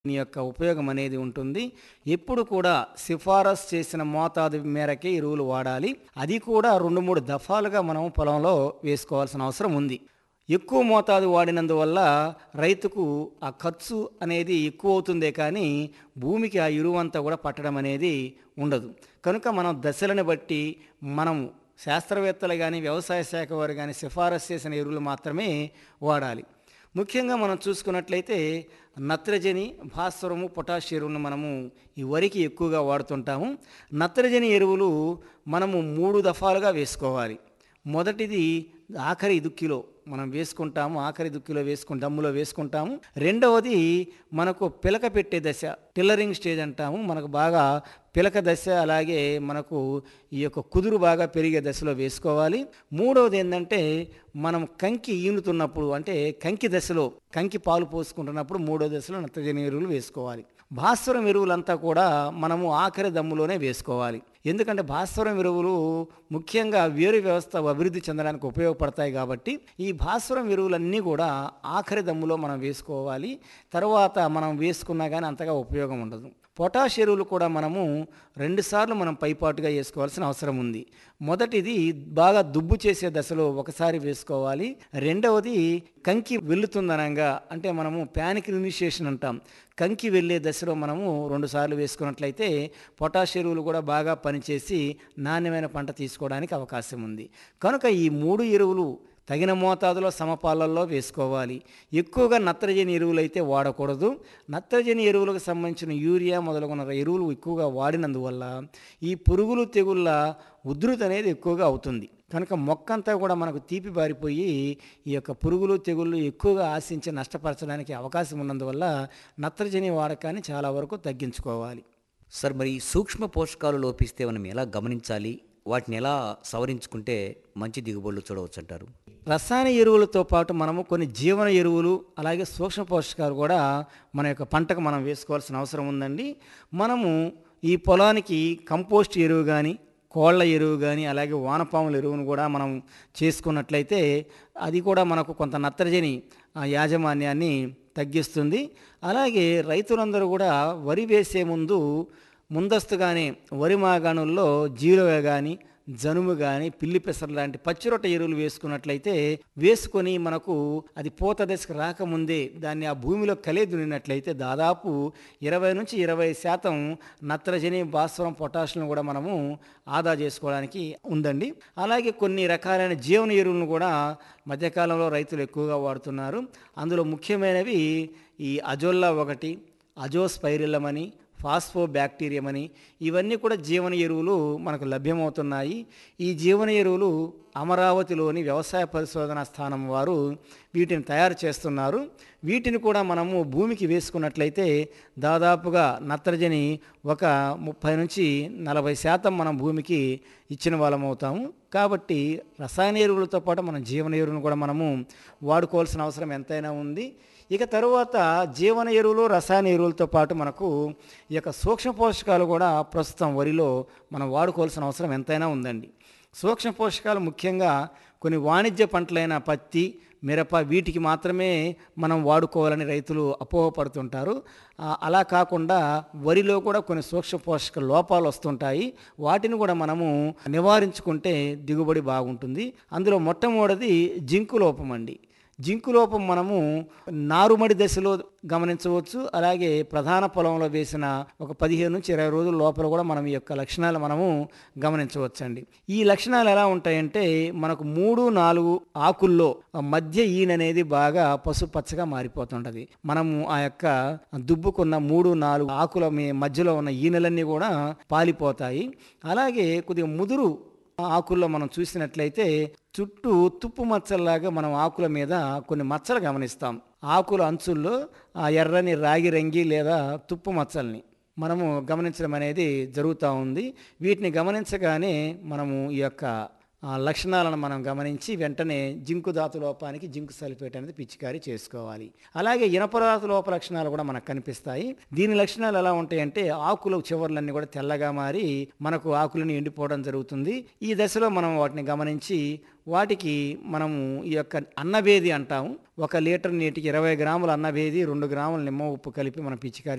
దీని యొక్క ఉపయోగం అనేది ఉంటుంది ఎప్పుడు కూడా సిఫారసు చేసిన మోతాదు మేరకే ఎరువులు వాడాలి అది కూడా రెండు మూడు దఫాలుగా మనం పొలంలో వేసుకోవాల్సిన అవసరం ఉంది ఎక్కువ మోతాదు వాడినందువల్ల రైతుకు ఆ ఖర్చు అనేది ఎక్కువ అవుతుందే కానీ భూమికి ఆ ఎరువు అంతా కూడా పట్టడం అనేది ఉండదు కనుక మనం దశలను బట్టి మనం శాస్త్రవేత్తలు కానీ వ్యవసాయ శాఖ వారు కానీ సిఫారసు చేసిన ఎరువులు మాత్రమే వాడాలి ముఖ్యంగా మనం చూసుకున్నట్లయితే నత్రజని భాస్వరము పొటాష్ ఎరువులను మనము ఈ వరికి ఎక్కువగా వాడుతుంటాము నత్రజని ఎరువులు మనము మూడు దఫాలుగా వేసుకోవాలి మొదటిది ఆఖరి దుక్కిలో మనం వేసుకుంటాము ఆఖరి దుక్కిలో వేసుకుని దమ్ములో వేసుకుంటాము రెండవది మనకు పిలక పెట్టే దశ టిల్లరింగ్ స్టేజ్ అంటాము మనకు బాగా పిలక దశ అలాగే మనకు ఈ యొక్క కుదురు బాగా పెరిగే దశలో వేసుకోవాలి మూడవది ఏంటంటే మనం కంకి ఈనుతున్నప్పుడు అంటే కంకి దశలో కంకి పాలు పోసుకుంటున్నప్పుడు మూడో దశలో నత్రజని ఎరువులు వేసుకోవాలి భాస్వరం ఎరువులంతా కూడా మనము ఆఖరి దమ్ములోనే వేసుకోవాలి ఎందుకంటే భాస్వరం ఎరువులు ముఖ్యంగా వేరు వ్యవస్థ అభివృద్ధి చెందడానికి ఉపయోగపడతాయి కాబట్టి ఈ భాస్వరం ఎరువులన్నీ కూడా ఆఖరి దమ్ములో మనం వేసుకోవాలి తర్వాత మనం వేసుకున్నా కానీ అంతగా ఉపయోగం ఉండదు పొటాష్ ఎరువులు కూడా మనము రెండుసార్లు మనం పైపాటుగా వేసుకోవాల్సిన అవసరం ఉంది మొదటిది బాగా దుబ్బు చేసే దశలో ఒకసారి వేసుకోవాలి రెండవది కంకి వెళ్తుందనంగా అంటే మనము ప్యానిక్ ఇనిషియేషన్ అంటాం కంకి వెళ్ళే దశలో మనము రెండుసార్లు వేసుకున్నట్లయితే పొటాష్ ఎరువులు కూడా బాగా పనిచేసి నాణ్యమైన పంట తీసుకోవడానికి అవకాశం ఉంది కనుక ఈ మూడు ఎరువులు తగిన మోతాదులో సమపాలల్లో వేసుకోవాలి ఎక్కువగా నత్రజని ఎరువులు అయితే వాడకూడదు నత్రజని ఎరువులకు సంబంధించిన యూరియా మొదలగున ఎరువులు ఎక్కువగా వాడినందువల్ల ఈ పురుగులు తెగుళ్ళ ఉధృతి అనేది ఎక్కువగా అవుతుంది కనుక మొక్క అంతా కూడా మనకు తీపి బారిపోయి ఈ యొక్క పురుగులు తెగుళ్ళు ఎక్కువగా ఆశించి నష్టపరచడానికి అవకాశం ఉన్నందువల్ల నత్రజని వాడకాన్ని చాలా వరకు తగ్గించుకోవాలి సార్ మరి సూక్ష్మ పోషకాలు లోపిస్తే మనం ఎలా గమనించాలి వాటిని ఎలా సవరించుకుంటే మంచి దిగుబడులు చూడవచ్చు అంటారు రసాయన ఎరువులతో పాటు మనము కొన్ని జీవన ఎరువులు అలాగే సూక్ష్మ పోషకాలు కూడా మన యొక్క పంటకు మనం వేసుకోవాల్సిన అవసరం ఉందండి మనము ఈ పొలానికి కంపోస్ట్ ఎరువు కానీ కోళ్ళ ఎరువు కానీ అలాగే వానపాముల ఎరువును కూడా మనం చేసుకున్నట్లయితే అది కూడా మనకు కొంత నత్రజని ఆ, యాజమాన్యాన్ని తగ్గిస్తుంది అలాగే రైతులందరూ కూడా వరి వేసే ముందు ముందస్తుగానే వరి మాగాణుల్లో జీలుగ కానీ జనుము కానీ పిల్లి పెసర లాంటి పచ్చిరొట్ట ఎరువులు వేసుకున్నట్లయితే వేసుకొని మనకు అది పూత దశకు రాకముందే దాన్ని ఆ భూమిలో కలే దున్నినట్లయితే దాదాపు ఇరవై నుంచి ఇరవై శాతం నత్రజని భాస్వరం పొటాషియం కూడా మనము ఆదా చేసుకోవడానికి ఉందండి అలాగే కొన్ని రకాలైన జీవన ఎరువులను కూడా మధ్యకాలంలో రైతులు ఎక్కువగా వాడుతున్నారు అందులో ముఖ్యమైనవి ఈ అజోల్లా ఒకటి అజోస్పైరిల్లం అని ఫాస్ఫో బ్యాక్టీరియం అని ఇవన్నీ కూడా జీవన ఎరువులు మనకు లభ్యమవుతున్నాయి ఈ జీవన ఎరువులు అమరావతిలోని వ్యవసాయ పరిశోధన స్థానం వారు వీటిని తయారు చేస్తున్నారు వీటిని కూడా మనము భూమికి వేసుకున్నట్లయితే దాదాపుగా నత్రజని ఒక ముప్పై నుంచి నలభై శాతం మనం భూమికి ఇచ్చిన వాళ్ళం అవుతాము కాబట్టి రసాయన ఎరువులతో పాటు మనం జీవన ఎరువులను కూడా మనము వాడుకోవాల్సిన అవసరం ఎంతైనా ఉంది ఇక తరువాత జీవన ఎరువులు రసాయన ఎరువులతో పాటు మనకు ఈ యొక్క సూక్ష్మ పోషకాలు కూడా ప్రస్తుతం వరిలో మనం వాడుకోవాల్సిన అవసరం ఎంతైనా ఉందండి సూక్ష్మ పోషకాలు ముఖ్యంగా కొన్ని వాణిజ్య పంటలైన పత్తి మిరప వీటికి మాత్రమే మనం వాడుకోవాలని రైతులు అపోహపడుతుంటారు ఆ, అలా కాకుండా వరిలో కూడా కొన్ని సూక్ష్మ పోషక లోపాలు వస్తుంటాయి వాటిని కూడా మనము నివారించుకుంటే దిగుబడి బాగుంటుంది అందులో మొట్టమొదటిది జింకు లోపం అండి జింకు లోపం మనము నారుమడి దశలో గమనించవచ్చు అలాగే ప్రధాన పొలంలో వేసిన ఒక పదిహేను నుంచి ఇరవై రోజుల లోపల కూడా మనం ఈ యొక్క లక్షణాలు మనము గమనించవచ్చండి ఈ లక్షణాలు ఎలా ఉంటాయంటే మనకు మూడు నాలుగు ఆకుల్లో ఆ మధ్య ఈన అనేది బాగా పసుపచ్చగా మారిపోతుంటది మనము ఆ యొక్క దుబ్బుకున్న మూడు నాలుగు ఆకుల మీ- మధ్యలో ఉన్న ఈనెలన్నీ కూడా పాలిపోతాయి అలాగే కొద్దిగా ముదురు ఆకుల్లో మనం చూసినట్లయితే చుట్టూ తుప్పు మచ్చల్లాగా మనం ఆకుల మీద కొన్ని మచ్చలు గమనిస్తాం ఆకుల అంచుల్లో ఆ ఎర్రని రాగి రంగి లేదా తుప్పు మచ్చల్ని మనము గమనించడం అనేది జరుగుతూ ఉంది వీటిని గమనించగానే మనము ఈ యొక్క ఆ లక్షణాలను మనం గమనించి వెంటనే జింకు ధాతు లోపానికి జింకు సల్ఫేట్ అనేది పిచికారీ చేసుకోవాలి అలాగే ఇనపరాతు లోప లక్షణాలు కూడా మనకు కనిపిస్తాయి దీని లక్షణాలు ఎలా ఉంటాయంటే ఆకులు చివర్లన్నీ కూడా తెల్లగా మారి మనకు ఆకులను ఎండిపోవడం జరుగుతుంది ఈ దశలో మనం వాటిని గమనించి వాటికి మనము ఈ యొక్క అన్నభేది అంటాము ఒక లీటర్ నీటికి ఇరవై గ్రాముల అన్నభేది రెండు గ్రాముల నిమ్మ ఉప్పు కలిపి మనం పిచికారీ